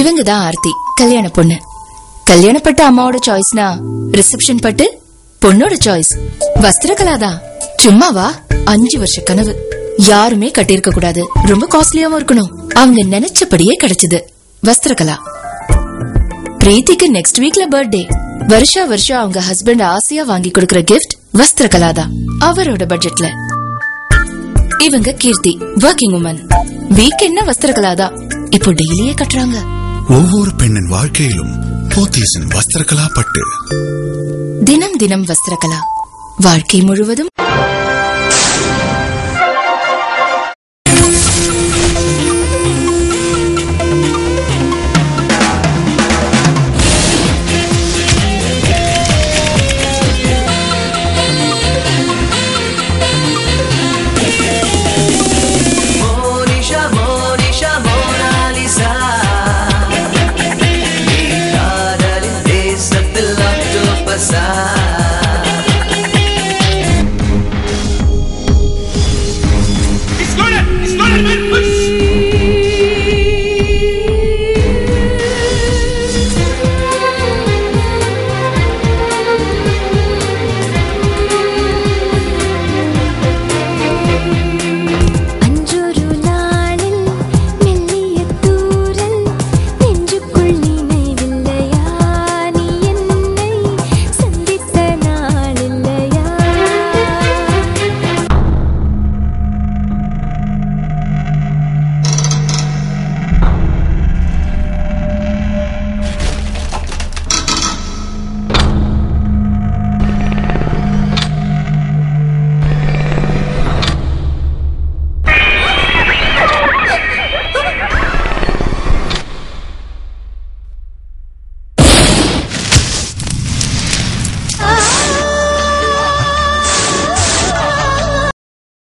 இவங்க தான் ஆர்த்தி கல்யாண பொண்ணு கல்யாணப்பட்ட அம்மாவோட சாய்ஸ்னா ரிசப்ஷன் பட்டு பொண்ணோட சாய்ஸ் வஸ்திரகலா தான் சும்மாவா அஞ்சு வருஷ கனவு யாருமே கட்டியிருக்க கூடாது ரொம்ப காஸ்ட்லியாவும் இருக்கணும் அவங்க நினைச்சபடியே கிடைச்சது வஸ்திரகலா பிரீத்திக்கு நெக்ஸ்ட் வீக்ல பர்த்டே வருஷா வருஷம் அவங்க ஹஸ்பண்ட் ஆசையா வாங்கி கொடுக்கிற கிஃப்ட் வஸ்திரகலா தான் அவரோட பட்ஜெட்ல இவங்க கீர்த்தி ஒர்க்கிங் உமன் வீக்கெண்ட்னா வஸ்திரகலா தான் இப்போ டெய்லியே கட்டுறாங்க ஒவ்வொரு பெண்ணின் வாழ்க்கையிலும் போத்தீஸின் வஸ்திரகலா பட்டு தினம் தினம் வஸ்திரகலா வாழ்க்கை முழுவதும்